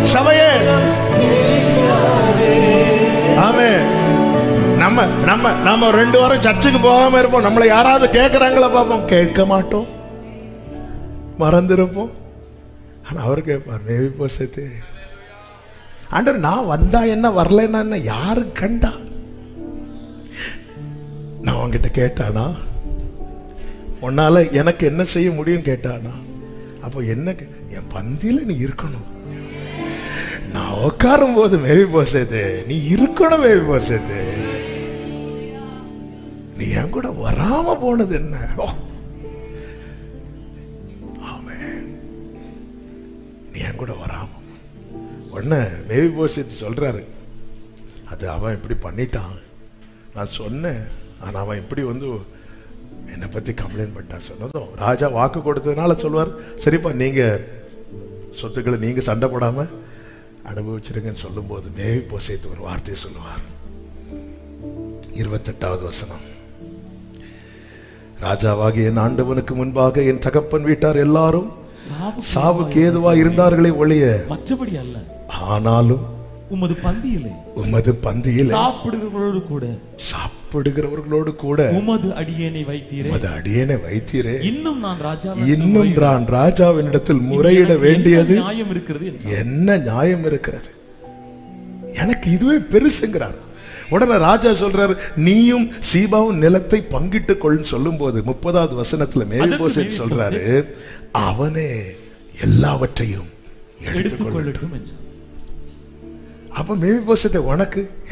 சபையே ஆமே நம்ம நம்ம நம்ம ரெண்டு வாரம் சர்ச்சுக்கு போகாம இருப்போம் நம்மளை யாராவது கேட்கறாங்களா பார்ப்போம் கேட்க மாட்டோம் மறந்துருப்போம் ஆனா அவர் கேட்பார் மேவி போசத்து ஆண்டவர் நான் வந்தா என்ன வரலன்னா என்ன யாரு கண்டா நான் உன்கிட்ட கேட்டானா உன்னால எனக்கு என்ன செய்ய முடியும் கேட்டானா அப்போ என்ன கே- என் பந்தியில நீ இருக்கணும் நான் உட்காரும் போது மேவி போசது நீ இருக்கணும் மேவி போசது நீ என் கூட வராம போனது என்ன ஓ. ஆமென். நீ என் கூட வராம உடனே மேவி போசத்து சொல்றாரு அது அவன் இப்படி பண்ணிட்டான் நான் சொன்னேன் ஆனா அவன் இப்படி வந்து என்னை பத்தி கம்ப்ளைண்ட் பண்ணிட்டான் சொன்னதும் ராஜா வாக்கு கொடுத்ததுனால சொல்வார் சரிப்பா நீங்க சொத்துக்களை நீங்க சண்டை போடாம அனுபவிச்சிருங்கன்னு சொல்லும்போது மேவி போசைத்து ஒரு வார்த்தையை சொல்லுவார் இருபத்தெட்டாவது வசனம் ராஜாவாகிய என் ஆண்டவனுக்கு முன்பாக என் தகப்பன் வீட்டார் எல்லாரும் சாவுக்கு சாவுக்கு ஏதுவா இருந்தார்களே ஒழிய மற்றபடி அல்ல ஆனாலும் உமது பந்தியிலே உமது பந்தியில் சாப்பிடுகிறவர்களோடு கூட சாப்பிடுகிறவர்களோடு கூட உமது அடியேனை வைத்தீரே உமது அடியேனை வைத்தீரே இன்னும் நான் ராஜா இன்னும் நான் ராஜாவினிடத்தில் முறையிட வேண்டியது நியாயம் இருக்கிறது என்று என்ன நியாயம் இருக்கிறது எனக்கு இதுவே பெருசுங்கிறார் உடனே ராஜா சொல்றாரு நீயும் சீபாவும் நிலத்தை பங்கிட்டுக் கொள்னு சொல்லும்போது முப்பதாவது வசனத்துல மேல்போசேத் சொல்றாரு அவனே எல்லாவற்றையும் எடுத்துக்கொள்ள எடுத்துக்கொள்ளட்டும் என்று அப்ப மேல்போசத்தை உனக்கு